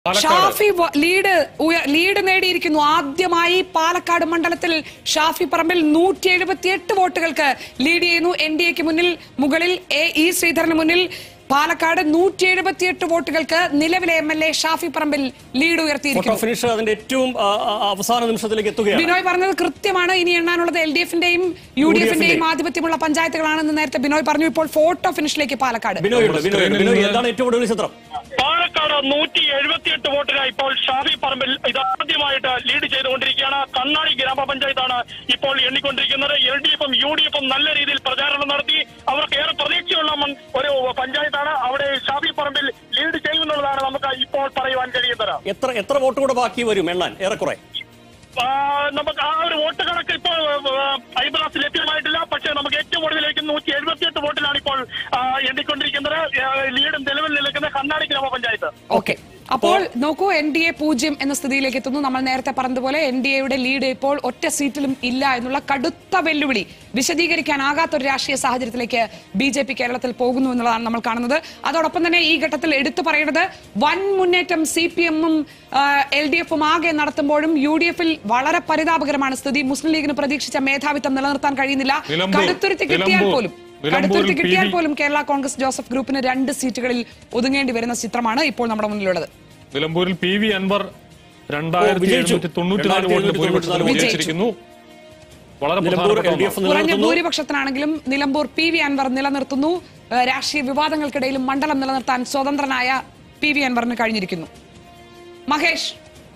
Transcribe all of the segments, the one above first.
പാലക്കാട്. ഷാഫി വ- lead ഉയ- lead നേടിയിരിക്കുന്നു ആദ്യമായി പാലക്കാട് മണ്ഡലത്തിൽ ഷാഫി പറമ്പിൽ നൂറ്റി എഴുപത്തി എട്ട് വോട്ടുകൾക്ക് ലീഡ് ചെയ്യുന്നു എൻ ഡി എക്ക് മുന്നിൽ മുകളിൽ എ ഇ ശ്രീധരന് മുന്നിൽ പാലക്കാട് നൂറ്റി എഴുപത്തിയെട്ട് വോട്ടുകൾക്ക് നിലവിലെ M L A Shafi Parambil lead photo ഉയർത്തിയിരിക്കുന്നു ഫിനിഷ് അതിന്റെ ഏറ്റവും ആ, ആ, അവസാന നിമിഷത്തിലേക്ക് എത്തുകയാണ് ബിനോയ് പറഞ്ഞത് കൃത്യമാണ് ഇനി എണ്ണാനുള്ളത് എൽ ഡി എഫിന്റെയും യു ഡി എഫിന്റെയും ആധിപത്യമുള്ള പഞ്ചായത്തുകളാണെന്ന് നേരത്തെ ബിനോയ് പറഞ്ഞു ഇപ്പോൾ ഫോട്ടോ ഫിനിഷിലേക്ക് പാലക്കാട് ബിനോയ് ഉണ്ട്, ബിനോയ് ഉണ്ട്. സ്ക്രീനിൽ ബിനോയ് നിന്ന് എന്താണ് ഏറ്റവും കൂടുതൽ ചിത്രം പാലക്കാട് നൂറ്റി എഴുപത്തിയെട്ട് വോട്ടിന് ഇപ്പോൾ ഷാഫി പറമ്പിൽ ഇത് ആദ്യമായിട്ട് ലീഡ് ചെയ്തുകൊണ്ടിരിക്കുകയാണ് കണ്ണാടി ഗ്രാമപഞ്ചായത്താണ് ഇപ്പോൾ എണ്ണിക്കൊണ്ടിരിക്കുന്നത് എൽ ഡി എഫും യു ഡി എഫും നല്ല രീതിയിൽ പ്രചാരണം നടത്തി അവർക്ക് ഏറെ പ്രതീക്ഷയുള്ള മൺ- ഒരു പഞ്ചായത്താണ് അവിടെ ഷാഫി പറമ്പിൽ ലീഡ് ചെയ്യുമെന്നുള്ളതാണ് നമുക്ക് ഇപ്പോൾ പറയുവാൻ കഴിയുന്നത് എത്ര എത്ര വോട്ട് കൂടെ ബാക്കി വരും എണ്ണാൻ ഏറെക്കുറെ ആ, നമുക്ക് ആ ഒരു വോട്ട് കണക്ക് ഇപ്പോൾ ഐബ്രാസ് ലഭ്യമായിട്ടില്ല പക്ഷേ നമുക്ക് ഏറ്റവും ഒടുവിലേക്ക് നൂറ്റി എഴുപത്തിയെട്ട് വോട്ടിലാണ് ഇപ്പോൾ ആ, എണ്ണിക്കൊണ്ടിരിക്കുന്നത് ആ, ലീഡ് നിലവിൽ നിൽക്കുന്ന കണ്ണാടി ഗ്രാമപഞ്ചായത്ത് ഓക്കെ അപ്പോൾ നോക്കൂ എൻ ഡി എ പൂജ്യം എന്ന സ്ഥിതിയിലേക്ക് എത്തുന്നു നമ്മൾ നേരത്തെ പറഞ്ഞതുപോലെ എൻ ഡി എയുടെ ലീഡ് ഇപ്പോൾ ഒറ്റ സീറ്റിലും ഇല്ല എന്നുള്ള കടുത്ത വെല്ലുവിളി വിശദീകരിക്കാനാകാത്ത ഒരു രാഷ്ട്രീയ സാഹചര്യത്തിലേക്ക് ബി ജെ പി കേരളത്തിൽ പോകുന്നു എന്നുള്ളതാണ് നമ്മൾ കാണുന്നത് അതോടൊപ്പം തന്നെ ഈ ഘട്ടത്തിൽ എടുത്തു പറയുന്നത് വൻ മുന്നേറ്റം സി പി എമ്മും എൽ ഡി എഫും ആകെ നടത്തുമ്പോഴും യു ഡി എഫിൽ വളരെ പരിതാപകരമാണ് സ്ഥിതി മുസ്ലിം ലീഗിന് പ്രതീക്ഷിച്ച മേധാവിത്വം നിലനിർത്താൻ കഴിയുന്നില്ല നിലമ്പൂർ, കടുത്തുരുത്തി കിട്ടിയാൽ നിലമ്പൂർ, പോലും നിലമ്പൂരിൽ കടുത്തുരുത്തി പി. കിട്ടിയാൽ വി. പോലും കേരള കോൺഗ്രസ് ജോസഫ് ഗ്രൂപ്പിന് രണ്ട് സീറ്റുകളിൽ ഒതുങ്ങേണ്ടി വരുന്ന ചിത്രമാണ് ഇപ്പോൾ നമ്മുടെ മുന്നിലുള്ളത് നിലമ്പൂരിൽ പി വി അൻവർ രണ്ടായിരത്തി വിജയിച്ചു. എഴുന്നൂറ്റി തൊണ്ണൂറ്റിനാല് വോട്ടിന് ഭൂരിപക്ഷത്തിൽ വിജയിച്ചു. വിജയിച്ചിരിക്കുന്നു വളരെ നിലമ്പൂർ എൽ ഡി പ്രധാനപ്പെട്ട എഫ് കുറഞ്ഞ നിലനിർത്തുന്നു ഭൂരിപക്ഷത്തിനാണെങ്കിലും നിലമ്പൂർ പി വി അൻവർ നിലനിർത്തുന്നു ഏഹ് രാഷ്ട്രീയ വിവാദങ്ങൾക്കിടയിലും മണ്ഡലം നിലനിർത്താൻ സ്വതന്ത്രനായ പി വി അൻവറിന് കഴിഞ്ഞിരിക്കുന്നു മഹേഷ്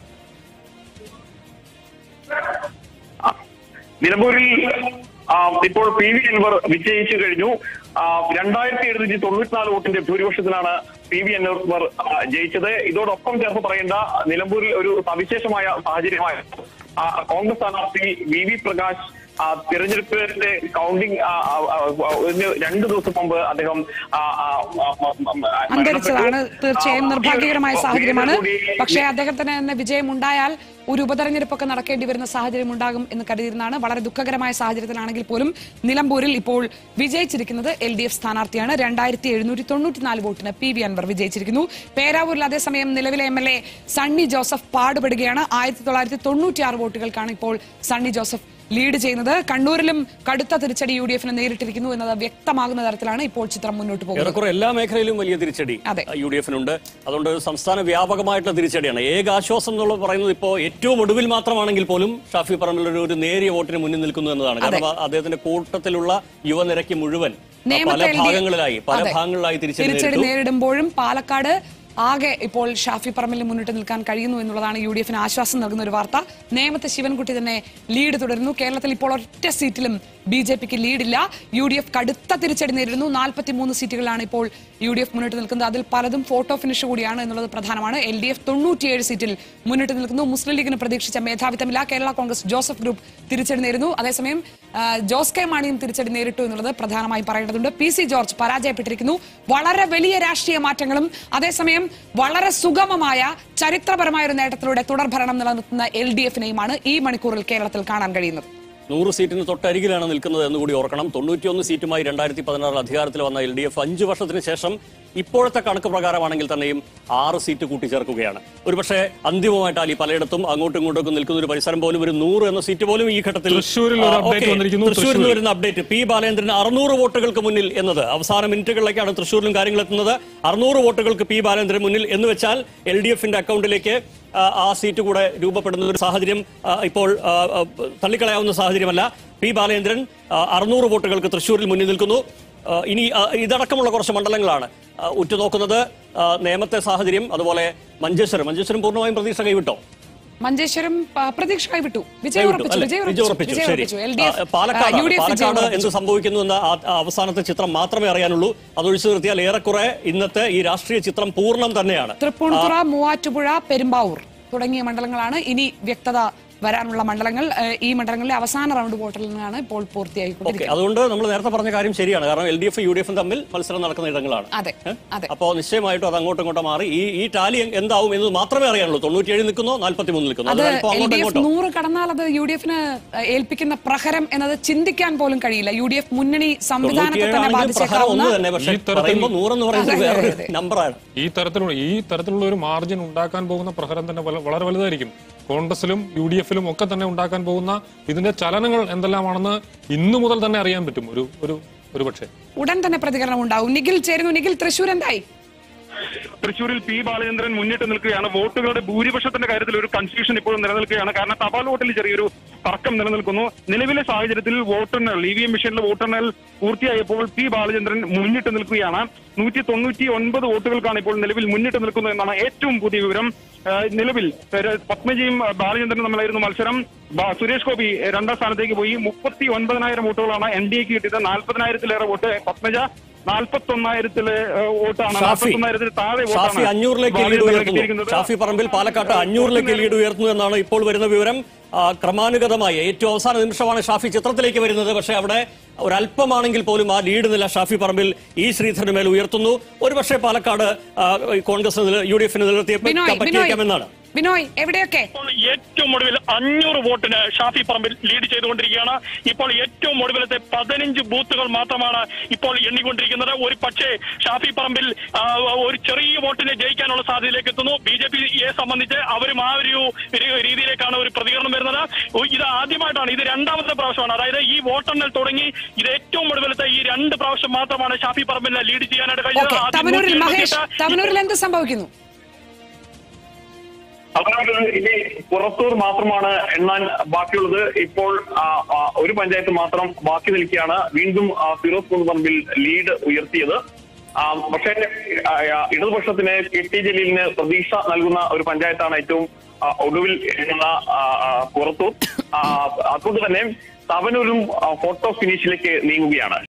നിലമ്പൂരിൽ ആ, ഇപ്പോൾ പി വി അൻവർ വിജയിച്ചു കഴിഞ്ഞു ആ, രണ്ടായിരത്തി എഴുന്നൂറ്റി തൊണ്ണൂറ്റിനാല് വോട്ടിന്റെ ഭൂരിപക്ഷത്തിലാണ് പി വി അൻവർ ആ, ജയിച്ചത് ഇതോടൊപ്പം ചേർത്ത് പറയേണ്ട നിലമ്പൂരിൽ ഒരു സവിശേഷമായ സാഹചര്യമായ ആ, കോൺഗ്രസ് സ്ഥാനാർത്ഥി വി വി പ്രകാശ് ആ, തിരഞ്ഞെടുപ്പിന്റെ കൗണ്ടിംഗ് ആ, ആ, ആ, ഒരു രണ്ട് ദിവസം മുമ്പ് അദ്ദേഹം ആ, ആ, ആ, ആ, അന്തരിച്ചതാണ് മരണപ്പെട്ടു. തീർച്ചയായും ആ, നിർഭാഗ്യകരമായ ഈ ഒരു സാഹചര്യമാണ് കൂടി പക്ഷേ അദ്ദേഹത്തിന് തന്നെ വിജയം ഉണ്ടായാൽ ഒരു ഉപതെരഞ്ഞെടുപ്പൊക്കെ നടക്കേണ്ടി വരുന്ന സാഹചര്യം ഉണ്ടാകും എന്ന് കരുതിയിരുന്നാണ് വളരെ ദുഃഖകരമായ സാഹചര്യത്തിലാണെങ്കിൽ പോലും നിലമ്പൂരിൽ ഇപ്പോൾ വിജയിച്ചിരിക്കുന്നത് എൽ ഡി എഫ് സ്ഥാനാർത്ഥിയാണ് രണ്ടായിരത്തി എഴുന്നൂറ്റി തൊണ്ണൂറ്റിനാല് വോട്ടിന് പി വി അൻവർ വിജയിച്ചിരിക്കുന്നു പേരാവൂരിൽ അതേസമയം നിലവിലെ M L A Sunny Joseph പാടുപെടുകയാണ് ആയിരത്തി തൊള്ളായിരത്തി തൊണ്ണൂറ്റിയാറ് വോട്ടുകൾക്കാണ് ഇപ്പോൾ സണ്ണി ജോസഫ് ലീഡ് ചെയ്യുന്നത് കണ്ണൂരിലും കടുത്ത തിരിച്ചടി യു ഡി എഫിന് നേരിട്ടിരിക്കുന്നു എന്നത് വ്യക്തമാകുന്ന തരത്തിലാണ് ഇപ്പോൾ ചിത്രം മുന്നോട്ട് പോകുന്നത് ഏറെക്കുറെ എല്ലാ മേഖലയിലും വലിയ തിരിച്ചടി അതെ. യു ഡി എഫിനുണ്ട് അതുകൊണ്ട് സംസ്ഥാന വ്യാപകമായിട്ടുള്ള തിരിച്ചടിയാണ് ഏക ആശ്വാസം എന്നുള്ളത് പറയുന്നത് ഇപ്പോൾ ഏറ്റവും ഒടുവിൽ മാത്രമാണെങ്കിൽ പോലും ഷാഫി പറമ്പിൽ ഒരു ഒരു നേരിയ വോട്ടിന് മുന്നിൽ നിൽക്കുന്നു എന്നതാണ് അതെ. കാരണം ആ- അദ്ദേഹത്തിന്റെ കൂട്ടത്തിലുള്ള യുവനിരയ്ക്ക് മുഴുവൻ ആ, പല നേമത്തെ LD ഭാഗങ്ങളിലായി പല അതെ. ഭാഗങ്ങളിലായി തിരിച്ചടി തിരിച്ചടി നേരിട്ടു നേരിടുമ്പോഴും പാലക്കാട് ആകെ ഇപ്പോൾ ഷാഫി പറമ്പിൽ മുന്നിട്ട് നിൽക്കാൻ കഴിയുന്നു എന്നുള്ളതാണ് യു ഡി എഫിന് ആശ്വാസം നൽകുന്ന ഒരു വാർത്ത നേമത്തെ ശിവൻകുട്ടി തന്നെ ലീഡ് തുടരുന്നു കേരളത്തിൽ ഇപ്പോൾ ഒറ്റ സീറ്റിലും ബി ജെ പിക്ക് ലീഡില്ല യു ഡി എഫ് കടുത്ത തിരിച്ചടി നേരിടുന്നു നാൽപ്പത്തി മൂന്ന് സീറ്റുകളിലാണ് ഇപ്പോൾ യു ഡി എഫ് മുന്നിട്ട് നിൽക്കുന്നത് അതിൽ പലതും ഫോട്ടോ ഫിനിഷ് കൂടിയാണ് എന്നുള്ളത് പ്രധാനമാണ് എൽ ഡി എഫ് തൊണ്ണൂറ്റിയേഴ് സീറ്റിൽ മുന്നിട്ട് നിൽക്കുന്നു മുസ്ലിം ലീഗിന് പ്രതീക്ഷിച്ച മേധാവിത്വമില്ല കേരള കോൺഗ്രസ് ജോസഫ് ഗ്രൂപ്പ് തിരിച്ചടി നേരിടുന്നു അതേസമയം ആ, ജോസ് കെ മാണിയും തിരിച്ചടി നേരിട്ടു എന്നുള്ളത് പ്രധാനമായും പറയേണ്ടതുണ്ട് പി സി ജോർജ് പരാജയപ്പെട്ടിരിക്കുന്നു വളരെ വലിയ രാഷ്ട്രീയ മാറ്റങ്ങളും അതേസമയം വളരെ സുഗമമായ ചരിത്രപരമായ ഒരു നേട്ടത്തിലൂടെ തുടർഭരണം നിലനിർത്തുന്ന എൽ ഡി എഫിനെയുമാണ് ഈ മണിക്കൂറിൽ കേരളത്തിൽ കാണാൻ കഴിയുന്നത് നൂറ് സീറ്റിന് തൊട്ടരികിലാണ് നിൽക്കുന്നത് എന്ന് കൂടി ഓർക്കണം തൊണ്ണൂറ്റിയൊന്ന് സീറ്റുമായി രണ്ടായിരത്തി പതിനാറിൽ അധികാരത്തിൽ വന്ന എൽ ഡി എഫ് അഞ്ച് വർഷത്തിന് ശേഷം ഇപ്പോഴത്തെ കണക്ക് പ്രകാരമാണെങ്കിൽ തന്നെയും ആറ് സീറ്റ് കൂട്ടിച്ചേർക്കുകയാണ് ഒരുപക്ഷെ അന്തിമമായിട്ട് അലി പലയിടത്തും അങ്ങോട്ടും ഇങ്ങോട്ടും ഒക്കെ നിൽക്കുന്ന ഒരു പരിസരം പോലും ഒരു നൂറ് എന്ന സീറ്റ് പോലും ഈ ഘട്ടത്തിൽ തൃശ്ശൂരിൽ ഒരു ആ, update ഓക്കേ, വന്നിരിക്കുന്നു. തൃശ്ശൂരിൽ തൃശ്ശൂർ. വരുന്ന അപ്ഡേറ്റ് പി ബാലേന്ദ്രന് അറുന്നൂറ് വോട്ടുകൾക്ക് മുന്നിൽ എന്നത് അവസാന മിനിറ്റുകളിലേക്കാണ് തൃശ്ശൂരിലും കാര്യങ്ങൾ എത്തുന്നത് അറുന്നൂറ് വോട്ടുകൾക്ക് പി ബാലേന്ദ്രൻ മുന്നിൽ എന്ന് വെച്ചാൽ എൽ ഡി എഫിന്റെ അക്കൗണ്ടിലേക്ക് ആ, ആ സീറ്റ് കൂടെ രൂപപ്പെടുന്ന ഒരു സാഹചര്യം ആ, ഇപ്പോൾ ആ, ആ, തള്ളിക്കളയാവുന്ന സാഹചര്യമല്ല പി ബാലേന്ദ്രൻ ആ, അറുന്നൂറ് വോട്ടുകൾക്ക് തൃശ്ശൂരിൽ മുന്നിൽ നിൽക്കുന്നു ആ, ഇനി ആ, ഇതടക്കമുള്ള കുറച്ച് മണ്ഡലങ്ങളാണ് ആ, ഉറ്റുനോക്കുന്നത് ആ, നേമത്തെ സാഹചര്യം അതുപോലെ മഞ്ചേശ്വരം മഞ്ചേശ്വരം പൂർണ്ണമായും പ്രതീക്ഷ കൈവിട്ടോ മഞ്ചേശ്വരം ആ, പ്രതീക്ഷ കൈവിട്ടു വിജയം കൈവിട്ടു, ഉറപ്പിച്ചു അല്ലേ? വിജയം വിജയം ഉറപ്പിച്ചു ഉറപ്പിച്ചു വിജയം ശരി ഉറപ്പിച്ചു എൽ ഡി ആ, F Palakkad U D F വിജയം പാലക്കാട് എന്ത് ഉറപ്പിച്ചു സംഭവിക്കുന്നു എന്ന ആ- ആ അവസാനത്തെ ചിത്രം മാത്രമേ അറിയാനുള്ളൂ അതൊഴിച്ചു നിർത്തിയാൽ ഏറെക്കുറെ ഇന്നത്തെ ഈ രാഷ്ട്രീയ ചിത്രം പൂർണ്ണം തന്നെയാണ് തൃപ്പൂണിത്തുറ മൂവാറ്റുപുഴ പെരുമ്പാവൂർ തുടങ്ങിയ മണ്ഡലങ്ങളാണ് ഇനി വ്യക്തത വരാനുള്ള മണ്ഡലങ്ങൾ ഏഹ്, ഈ മണ്ഡലങ്ങളിലെ അവസാന റൗണ്ട് വോട്ടെണ്ണലാണ് ഇപ്പോൾ ഓക്കെ പൂർത്തിയായിക്കൊണ്ടിരിക്കുന്നത് അതുകൊണ്ട് നമ്മൾ നേരത്തെ പറഞ്ഞ കാര്യം ശരിയാണ് കാരണം L D F U D എഫും തമ്മിൽ മത്സരം നടക്കുന്ന ഇടങ്ങളാണ് അതെ അതെ അപ്പോൾ നിശ്ചയമായിട്ടും അത് അങ്ങോട്ടും ഇങ്ങോട്ടും മാറി ഈ ഈ ടാലി എന്താവും എന്ന് മാത്രമേ അറിയാനുള്ളൂ തൊണ്ണൂറ്റിയേഴ് നിൽക്കുന്നോ നാൽപ്പത്തി മൂന്ന് നിൽക്കുന്നോ അത് അത് അല്പം എൽ അങ്ങോട്ടും ഡി എഫ് ഇങ്ങോട്ടും നൂറ് കടന്നാൽ അത് യു ഡി എഫിന് ഏൽപ്പിക്കുന്ന പ്രഹരം എന്നത് ചിന്തിക്കാൻ പോലും കഴിയില്ല യു ഡി എഫ് മുന്നണി സംവിധാനത്തെ തന്നെ തൊണ്ണൂറ്റിയേഴാണെങ്കിൽ പ്രഹരം ഒന്ന് ബാധിച്ചേക്കാവുന്ന തന്നെ പക്ഷേ ഈ തരത്തിൽ- പറയുമ്പോൾ നൂറെന്ന് പറയുന്നത് അതെ, അതെ, വേറൊരു അതെ. നമ്പറാണ് ഈ തരത്തിലുള്ള ഈ തരത്തിലുള്ള ഒരു മാർജിൻ ഉണ്ടാക്കാൻ പോകുന്ന പ്രഹരം തന്നെ വല- വളരെ വലുതായിരിക്കും കോൺഗ്രസിലും യു ഡി എഫിലും ഒക്കെ തന്നെ ഉണ്ടാക്കാൻ പോകുന്ന ഇതിന്റെ ചലനങ്ങൾ എന്തെല്ലാമാണെന്ന് ഇന്നു മുതൽ തന്നെ അറിയാൻ പറ്റും ഒരു ഒരു ഒരു പക്ഷേ ഉടൻ തന്നെ പ്രതികരണം ഉണ്ടാവും നിഖിൽ ചേരുന്നു നിഖിൽ തൃശൂർ എന്തായി തൃശൂരിൽ പി ബാലചന്ദ്രൻ മുന്നിട്ട് നിൽക്കുകയാണ് വോട്ടുകളുടെ ഭൂരിപക്ഷത്തിന്റെ കാര്യത്തിൽ ഒരു കൺഫ്യൂഷൻ ഇപ്പോഴും നിലനിൽക്കുകയാണ് കാരണം തപാൽ വോട്ടിൽ ചെറിയൊരു തർക്കം നിലനിൽക്കുന്നു നിലവിലെ സാഹചര്യത്തിൽ വോട്ടെണ്ണൽ ഇ വി എം മെഷീനിലെ വോട്ടെണ്ണൽ പൂർത്തിയായപ്പോൾ പി ബാലചന്ദ്രൻ മുന്നിട്ട് നിൽക്കുകയാണ് നൂറ്റി തൊണ്ണൂറ്റി ഒൻപത് വോട്ടുകൾക്കാണ് ഇപ്പോൾ നിലവിൽ മുന്നിട്ട് നിൽക്കുന്നത് എന്നാണ് ഏറ്റവും പുതിയ വിവരം ആ, നിലവിൽ ഏഹ്, പത്മജിയും ആ, ബാലചന്ദ്രനും തമ്മിലായിരുന്നു മത്സരം ബ- സുരേഷ് ഗോപി ഏഹ്, രണ്ടാം സ്ഥാനത്തേക്ക് പോയി മുപ്പത്തി ഒൻപതിനായിരം വോട്ടുകളാണ് എൻ ഡി എക്ക് കിട്ടിയത് നാൽപ്പതിനായിരത്തിലേറെ വോട്ട് പത്മജ നാൽപ്പത്തി ഒന്നായിരത്തിലെ വോട്ടാണ് ഷാഫി നാൽപ്പത്തി ഒന്നായിരത്തിൽ താഴെ ഷാഫി വോട്ടാണ് അഞ്ഞൂറിലേക്ക് ലീഡ് ബാലചന്ദ്രന് ഉയർത്തുന്നു കിട്ടിയിരിക്കുന്നത്. ഷാഫി പറമ്പിൽ പാലക്കാട്ട് അഞ്ഞൂറിലേക്ക് ലീഡ് ഉയർത്തുന്നു എന്നാണ് ഇപ്പോൾ വരുന്ന വിവരം ആ, ക്രമാനുഗതമായി ഏറ്റവും അവസാന നിമിഷമാണ് ഷാഫി ചിത്രത്തിലേക്ക് വരുന്നത് പക്ഷേ അവിടെ ഒരല്പമാണെങ്കിൽ പോലും ആ ലീഡ് നില ഷാഫി പറമ്പിൽ ഈ ശ്രീധരന് മേൽ ഉയർത്തുന്നു ഒരുപക്ഷെ പാലക്കാട് ആ, കോൺഗ്രസ് യു ഡി എഫിന് ബിനോയ് ബിനോയ് പറ്റിയേക്കാമെന്നാണ് ബിനോയ് എവിടെയൊക്കെ ഇപ്പോൾ ഏറ്റവും ഒടുവിൽ അഞ്ഞൂറ് വോട്ടിന് ഷാഫി പറമ്പിൽ ലീഡ് ചെയ്തുകൊണ്ടിരിക്കുകയാണ് ഇപ്പോൾ ഏറ്റവും ഒടുവിലത്തെ പതിനഞ്ച് ബൂത്തുകൾ മാത്രമാണ് ഇപ്പോൾ എണ്ണിക്കൊണ്ടിരിക്കുന്നത് ഒരു പക്ഷേ ഷാഫി പറമ്പിൽ ആ, ഒരു ചെറിയ വോട്ടിന് ജയിക്കാനുള്ള സാധ്യതയിലേക്ക് എത്തുന്നു ബി ജെ പിയെ സംബന്ധിച്ച് അവരും ആ ഒരു ഒരു രീതിയിലേക്കാണ് ഒരു പ്രതികരണം വരുന്നത് ഓ, ഇത് ആദ്യമായിട്ടാണ് ഇത് രണ്ടാമത്തെ പ്രാവശ്യമാണ് അതായത് ഈ വോട്ടെണ്ണൽ തുടങ്ങി ഇത് ഏറ്റവും ഒടുവിലത്തെ ഈ രണ്ട് പ്രാവശ്യം മാത്രമാണ് ഷാഫി പറമ്പിലിനെ ലീഡ് ചെയ്യാനായിട്ട് കഴിഞ്ഞത് ഓക്കെ ആദ്യം തവനൂരിൽ മഹേഷ് 178, തവനൂരിൽ എന്ത് സംഭവിക്കുന്നു അതുകൊണ്ട് ഇനി പുറത്തൂർ മാത്രമാണ് എണ്ണാൻ ബാക്കിയുള്ളത് ഇപ്പോൾ ആ, ആ, ഒരു പഞ്ചായത്ത് മാത്രം ബാക്കി നിൽക്കുകയാണ് വീണ്ടും ആ, ഫിറോസ് കുന്നുപറമ്പിൽ ലീഡ് ഉയർത്തിയത് ആ, പക്ഷേ ആ, ആ, ഇടതുപക്ഷത്തിന് കെ ടി ജലീലിന് പ്രതീക്ഷ നൽകുന്ന ഒരു പഞ്ചായത്താണ് ഏറ്റവും ആ, ഒടുവിൽ എണ്ണുന്ന ആ, ആ, പുറത്തൂർ ആ, അതുകൊണ്ട് തന്നെ തവനൂരും ആ, ഫോട്ടോ ഫിനിഷിലേക്ക് നീങ്ങുകയാണ്